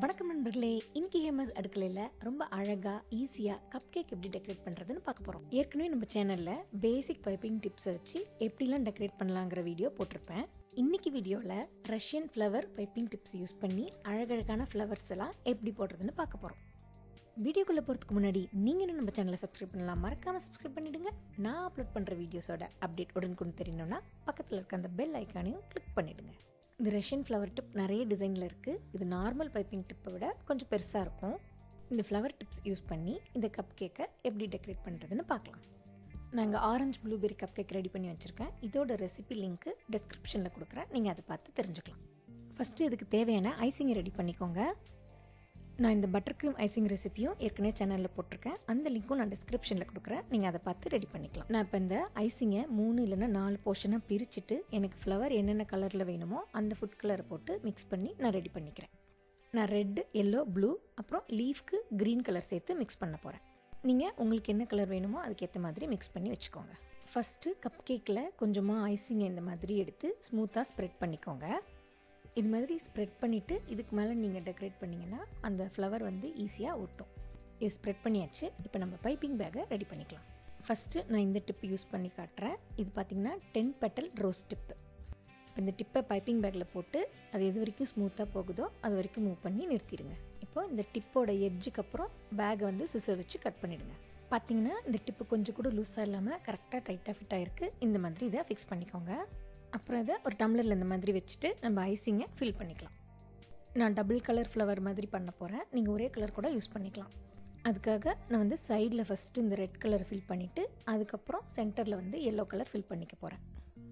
வணக்கம் நண்பர்களே இன்னைக்கு ஹேமஸ் அடுக்கலையில் ரொம்ப அழகாக ஈஸியாக கப் கேக் எப்படி டெக்கரேட் பண்ணுறதுன்னு பார்க்க போகிறோம் ஏற்கனவே நம்ம சேனலில் பேசிக் பைப்பிங் டிப்ஸை வச்சு எப்படிலாம் டெக்கரேட் பண்ணலாங்கிற வீடியோ போட்டிருப்பேன் இன்னைக்கு வீடியோவில் Russian flower piping tips use பண்ணி அழகழகான ஃப்ளவர்ஸ் எல்லாம் எப்படி போடுறதுன்னு பார்க்க போகிறோம் வீடியோக்குள்ளே போகிறதுக்கு முன்னாடி நீங்கள் இன்னும் நம்ம சேனலை சப்ஸ்கிரைப் பண்ணலாம் மறக்காமல் சப்ஸ்கிரைப் பண்ணிடுங்க நான் அப்லோட் பண்ணுற வீடியோஸோட அப்டேட் உடனுக்குன்னு தெரியணும்னா பக்கத்தில் இருக்க அந்த பெல் ஐக்கானையும் கிளிக் பண்ணிடுங்க இந்த ரஷ்யன் ஃப்ளவர் டிப் நிறைய டிசைனில் இருக்குது இது நார்மல் பைப்பிங் டிப்பை விட கொஞ்சம் பெருசாக இருக்கும் இந்த ஃப்ளவர் டிப்ஸ் யூஸ் பண்ணி இந்த கப் கேக்கை எப்படி டெக்கரேட் பண்ணுறதுன்னு பார்க்கலாம் நாங்கள் orange blueberry cupcake ready பண்ணி வச்சுருக்கேன் இதோட ரெசிபி லிங்க்கு டிஸ்கிரிப்ஷனில் கொடுக்குறேன் நீங்கள் அதை பார்த்து தெரிஞ்சுக்கலாம் ஃபஸ்ட்டு இதுக்கு தேவையான ஐசிங்கை ரெடி பண்ணிக்கோங்க நான் இந்த பட்டர் க்ரீம் ஐசிங் ரெசிபியும் ஏற்கனவே சேனலில் போட்டிருக்கேன் அந்த லிங்க்கும் நான் டிஸ்கிரிப்ஷனில் கொடுக்குறேன் நீங்கள் அதை பார்த்து ரெடி பண்ணிக்கலாம் நான் இப்போ இந்த ஐசிங்கை மூணு இல்லைன்னா நாலு போர்ஷனாக பிரிச்சுட்டு எனக்கு ஃப்ளவர் என்னென்ன கலரில் வேணுமோ அந்த ஃபுட் கலரை போட்டு மிக்ஸ் பண்ணி நான் ரெடி பண்ணிக்கிறேன் நான் ரெட் எல்லோ ப்ளூ அப்புறம் லீஃப்க்கு க்ரீன் கலர் சேர்த்து மிக்ஸ் பண்ண போகிறேன் நீங்கள் உங்களுக்கு என்ன கலர் வேணுமோ அதுக்கேற்ற மாதிரி மிக்ஸ் பண்ணி வச்சுக்கோங்க ஃபஸ்ட்டு கப் கேக்கில் கொஞ்சமாக ஐசிங்கை இந்த மாதிரி எடுத்து ஸ்மூத்தாக ஸ்ப்ரெட் பண்ணிக்கோங்க இது மாதிரி ஸ்ப்ரெட் பண்ணிவிட்டு இதுக்கு மேலே நீங்கள் டெக்கரேட் பண்ணிங்கன்னா அந்த ஃப்ளவர் வந்து ஈஸியாக ஒட்டும் இது ஸ்ப்ரெட் பண்ணியாச்சு இப்போ நம்ம பைப்பிங் பேக்கை ரெடி பண்ணிக்கலாம் ஃபஸ்ட்டு நான் இந்த டிப் யூஸ் பண்ணி காட்டுறேன் இது பார்த்திங்கன்னா டென் பெட்டல் ரோஸ் டிப்பு இந்த டிப்பை பைப்பிங் பேக்கில் போட்டு அது எது வரைக்கும் ஸ்மூத்தாக போகுதோ அது வரைக்கும் மூவ் பண்ணி நிறுத்திடுங்க இப்போ இந்த டிப்போட எட்ஜுக்கு அப்புறம் பேக்கை வந்து சிசர் வச்சு கட் பண்ணிவிடுங்க பார்த்தீங்கன்னா இந்த டிப்பு கொஞ்சம் கூட லூஸாக இல்லாமல் கரெக்டாக டைட்டாக ஃபிட் ஆகிருக்கு இந்த மாதிரி இதை ஃபிக்ஸ் பண்ணிக்கோங்க அப்புறம் இதை ஒரு டம்ளரில் இந்த மாதிரி வச்சுட்டு நம்ம ஐசிங்கை ஃபில் பண்ணிக்கலாம் நான் டபுள் கலர் ஃப்ளவர் மாதிரி பண்ண போகிறேன் நீங்கள் ஒரே கலர் கூட யூஸ் பண்ணிக்கலாம் அதுக்காக நான் வந்து சைடில் ஃபஸ்ட்டு இந்த ரெட் கலர் ஃபில் பண்ணிவிட்டு அதுக்கப்புறம் சென்டரில் வந்து எல்லோ கலர் ஃபில் பண்ணிக்க போகிறேன்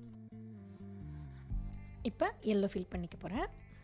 இப்போ எல்லோ ஃபில் பண்ணிக்க போகிறேன்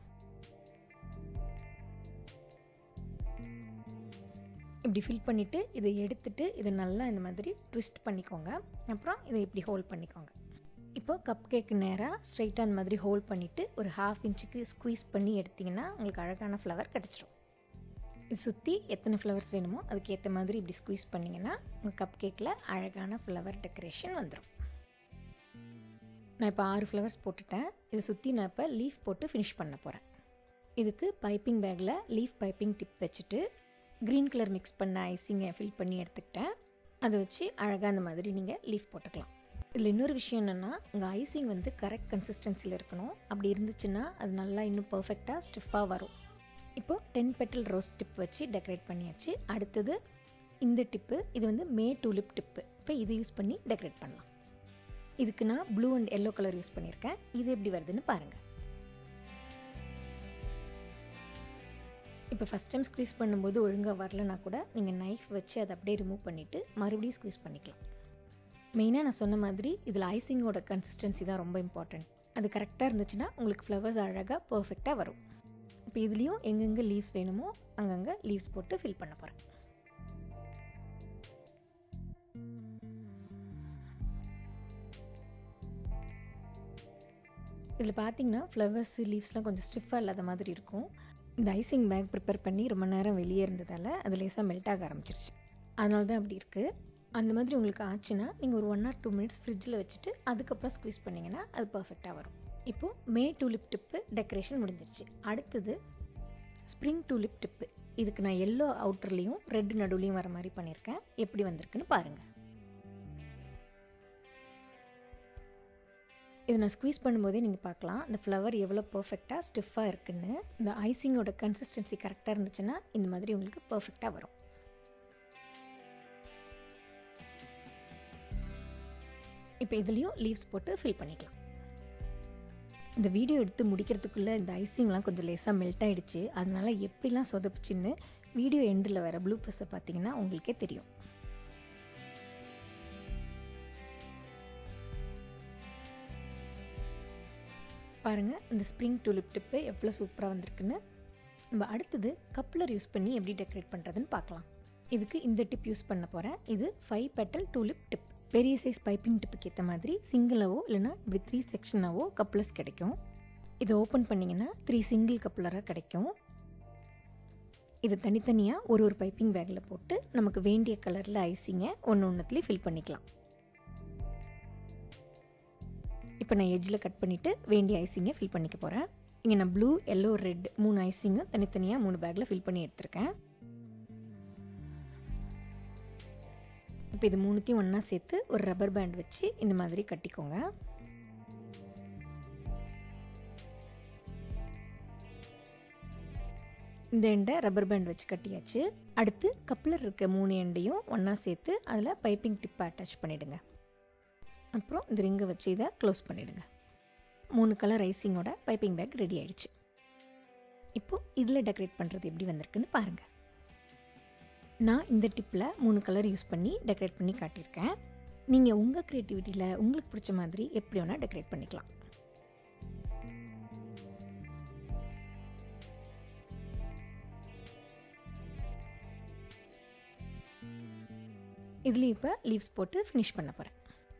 இப்படி ஃபில் பண்ணிவிட்டு இதை எடுத்துட்டு இதை நல்லா இந்த மாதிரி ட்விஸ்ட் பண்ணிக்கோங்க அப்புறம் இதை இப்படி ஹோல்ட் பண்ணிக்கோங்க இப்போ கப் கேக் நேராக ஸ்ட்ரைட்டாக அந்த மாதிரி ஹோல்ட் பண்ணிவிட்டு ஒரு ஹாஃப் இன்ச்சுக்கு ஸ்குவீஸ் பண்ணி எடுத்திங்கன்னா உங்களுக்கு அழகான ஃப்ளவர் கிடச்சிரும் இது சுற்றி எத்தனை ஃப்ளவர்ஸ் வேணுமோ அதுக்கு ஏற்ற மாதிரி இப்படி ஸ்குவீஸ் பண்ணிங்கன்னா உங்கள் கப் கேக்கில் அழகான ஃப்ளவர் டெக்கரேஷன் வந்துடும் நான் இப்போ ஆறு ஃப்ளவர்ஸ் போட்டுட்டேன் இதை சுற்றி நான் இப்போ லீஃப் போட்டு ஃபினிஷ் பண்ண போகிறேன் இதுக்கு பைப்பிங் பேக்கில் லீஃப் பைப்பிங் டிப் வச்சுட்டு க்ரீன் கலர் மிக்ஸ் பண்ண ஐசிங்கை ஃபில் பண்ணி எடுத்துக்கிட்டேன் அதை வச்சு அழகாக அந்த மாதிரி நீங்கள் லீஃப் போட்டுக்கலாம் இதில் இன்னொரு விஷயம் என்னென்னா உங்கள் ஐசிங் வந்து கரெக்ட் கன்சிஸ்டன்சியில் இருக்கணும் அப்படி இருந்துச்சுன்னா அது நல்லா இன்னும் பர்ஃபெக்டாக ஸ்டிஃபாக வரும் இப்போது டென் பெட்டல் ரோஸ் டிப் வச்சு டெக்கரேட் பண்ணியாச்சு அடுத்தது இந்த டிப்பு இது வந்து மே டூலிப் டிப்பு இப்போ இது யூஸ் பண்ணி டெக்கரேட் பண்ணலாம் இதுக்கு நான் blue and yellow colour use பண்ணியிருக்கேன் இது எப்படி வருதுன்னு பாருங்கள் இப்போ ஃபஸ்ட் டைம் ஸ்க்வீஸ் பண்ணும்போது ஒழுங்காக வரலனா கூட நீங்கள் நைஃப் வச்சு அதை அப்படியே ரிமூவ் பண்ணிவிட்டு மறுபடியும் ஸ்க்வீஸ் பண்ணிக்கலாம் மெயினாக நான் சொன்ன மாதிரி இதில் ஐசிங்கோட கன்சிஸ்டன்சி தான் ரொம்ப இம்பார்ட்டண்ட் அது கரெக்டாக இருந்துச்சுன்னா உங்களுக்கு ஃப்ளவர்ஸ் அழகாக பர்ஃபெக்டாக வரும் இப்போ இதுலேயும் எங்கெங்கே லீவ்ஸ் வேணுமோ அங்கங்கே லீவ்ஸ் போட்டு ஃபில் பண்ண போகிறேன் இதில் பார்த்தீங்கன்னா ஃப்ளவர்ஸ் லீவ்ஸ்லாம் கொஞ்சம் ஸ்டிஃபாக இல்லாத மாதிரி இருக்கும் இந்த ஐசிங் பேக் ப்ரிப்பேர் பண்ணி ரொம்ப நேரம் வெளியே இருந்ததால் அது லேசாக மெல்ட் ஆக ஆரம்பிச்சிருச்சு அதனால தான் அப்படி இருக்குது அந்த மாதிரி உங்களுக்கு ஆச்சுன்னா நீங்கள் ஒரு ஒன் ஆர் டூ மினிட்ஸ் ஃப்ரிட்ஜில் வச்சுட்டு அதுக்கப்புறம் ஸ்க்வீஸ் பண்ணிங்கன்னா அது பர்ஃபெக்டாக வரும் இப்போது மே டூலிப் டிப்பு டெக்கரேஷன் முடிஞ்சிருச்சு அடுத்தது ஸ்ப்ரிங் டூலிப் டிப்பு இதுக்கு நான் எல்லோ அவுட்டர்லேயும் ரெட் நடுவுலையும் வர மாதிரி பண்ணியிருக்கேன் எப்படி வந்திருக்குன்னு பாருங்கள் இதை நான் ஸ்க்வீஸ் பண்ணும்போதே நீங்கள் பார்க்கலாம் இந்த ஃப்ளவர் எவ்வளோ பர்ஃபெக்டாக ஸ்டிஃபாக இருக்குன்னு இந்த ஐசிங்கோட கன்சிஸ்டன்சி கரெக்டாக இருந்துச்சுன்னா இந்த மாதிரி உங்களுக்கு பர்ஃபெக்டாக வரும் இப்போ இதுலேயும் லீவ்ஸ் போட்டு ஃபில் பண்ணிக்கலாம் இந்த வீடியோ எடுத்து முடிக்கிறதுக்குள்ளே இந்த ஐசிங்லாம் கொஞ்சம் லேசாக மெல்ட் ஆகிடுச்சு அதனால எப்படிலாம் சொதப்புச்சின்னு வீடியோ எண்டில் வர ப்ளூ பஸ்ஸை பார்த்தீங்கன்னா உங்களுக்கே தெரியும் பாருங்கள் இந்த ஸ்ப்ரிங் டூலிப் டிப்பு எவ்வளோ சூப்பராக வந்திருக்குன்னு நம்ம அடுத்தது கப்லர் யூஸ் பண்ணி எப்படி டெக்கரேட் பண்ணுறதுன்னு பார்க்கலாம் இதுக்கு இந்த டிப் யூஸ் பண்ண போகிறேன் இது ஃபைவ் பெட்டல் டூலிப் டிப் பெரிய சைஸ் பைப்பிங் டிப்புக்கு ஏற்ற மாதிரி சிங்கிளாவோ இல்லைனா இப்படி த்ரீ செக்ஷனாவோ கப்லர்ஸ் கிடைக்கும் இதை ஓப்பன் பண்ணிங்கன்னா த்ரீ சிங்கிள் கப்லராக கிடைக்கும் இதை தனித்தனியாக ஒரு ஒரு பைப்பிங் பேக்கில் போட்டு நமக்கு வேண்டிய கலரில் ஐசிங்கை ஒன்று ஒன்றுத்துலேயும் ஃபில் பண்ணிக்கலாம் இப்போ நான் எட்ஜில் கட் பண்ணிவிட்டு வேண்டிய ஐசிங்கை ஃபில் பண்ணிக்க போகிறேன் இங்கே நான் ப்ளூ எல்லோ ரெட் மூணு ஐசிங்கும் தனித்தனியாக மூணு பேக்கில் ஃபில் பண்ணி எடுத்திருக்கேன் இப்போ இது மூணுத்தையும் ஒன்றா சேர்த்து ஒரு ரப்பர் பேண்ட் வச்சு இந்த மாதிரி கட்டிக்கோங்க இந்த எண்டை ரப்பர் பேண்ட் வச்சு கட்டியாச்சு அடுத்து கப்பில் இருக்க மூணு எண்டையும் ஒன்றா சேர்த்து அதில் பைப்பிங் டிப்பை அட்டாச் பண்ணிவிடுங்க அப்புறம் இந்த ரிங்கை வச்சு இதை க்ளோஸ் பண்ணிவிடுங்க மூணு கலர் ஐசிங்கோட பைப்பிங் பேக் ரெடி ஆயிடுச்சு இப்போது இதில் டெக்கரேட் பண்ணுறது எப்படி வந்திருக்குன்னு பாருங்கள் நான் இந்த டிப்பில் மூணு கலர் யூஸ் பண்ணி டெக்கரேட் பண்ணி காட்டியிருக்கேன் நீங்கள் உங்கள் க்ரியேட்டிவிட்டியில் உங்களுக்கு பிடிச்ச மாதிரி எப்படி வேணால் டெக்கரேட் பண்ணிக்கலாம் இதுலேயும் இப்போ லீவ்ஸ் போட்டு ஃபினிஷ் பண்ண போகிறேன்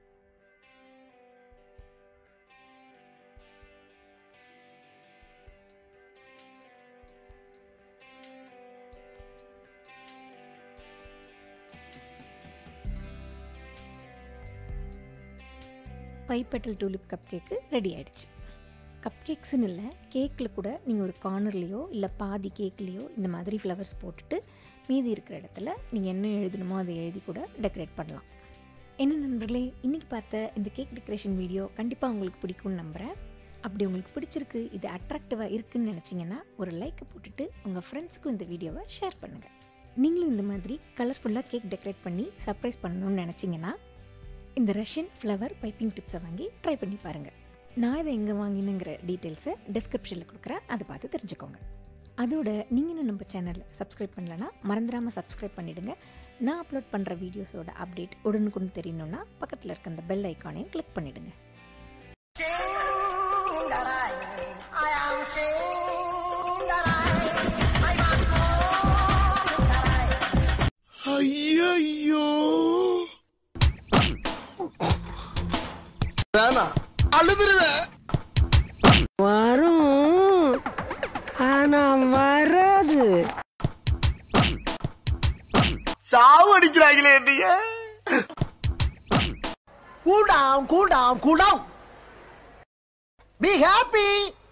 five petal tulip cup cake ready ஆயிடுச்சு கப் கேக்ஸ்னு இல்லை கேக்கில் கூட நீங்கள் ஒரு கார்னர்லேயோ இல்லை பாதி கேக்லேயோ இந்த மாதிரி ஃப்ளவர்ஸ் போட்டுட்டு மீதி இருக்கிற இடத்துல நீங்கள் என்ன எழுதணுமோ அதை எழுதி கூட டெக்கரேட் பண்ணலாம் என்ன நண்பர்களே இன்றைக்கி பார்த்த இந்த கேக் டெக்கரேஷன் வீடியோ கண்டிப்பாக உங்களுக்கு பிடிக்கும்னு நம்புகிறேன் அப்படி உங்களுக்கு பிடிச்சிருக்கு இது அட்ராக்டிவாக இருக்குன்னு நினச்சிங்கன்னா ஒரு லைக்கை போட்டுட்டு உங்கள் ஃப்ரெண்ட்ஸுக்கும் இந்த வீடியோவை ஷேர் பண்ணுங்கள் நீங்களும் இந்த மாதிரி கலர்ஃபுல்லாக கேக் டெக்கரேட் பண்ணி சர்ப்ரைஸ் பண்ணணும்னு நினச்சிங்கன்னா இந்த ரஷ்யன் ஃப்ளவர் பைப்பிங் டிப்ஸை வாங்கி ட்ரை பண்ணி பாருங்கள் நான் இதை எங்கே வாங்கினுங்கிற டீட்டெயில்ஸை டிஸ்கிரிப்ஷனில் கொடுக்குறேன் அதை பார்த்து தெரிஞ்சுக்கோங்க அதோட நீங்கள் இன்னும் நம்ம சேனலில் சப்ஸ்கிரைப் பண்ணலன்னா மறந்துடாமல் சப்ஸ்கிரைப் பண்ணிவிடுங்க நான் அப்லோட் பண்ணுற வீடியோஸோட அப்டேட் உடனுக்குன்னு தெரியணும்னா பக்கத்தில் இருக்க அந்த பெல் ஐக்கானையும் கிளிக் பண்ணிவிடுங்க I am Shingarai. I am ஐயோ வேணாம் அழுதுருவேன் வரும் ஆனா வராது சாவு அடிக்கிறாங்களே என்னைய Cool down, cool down, cool down. Be happy.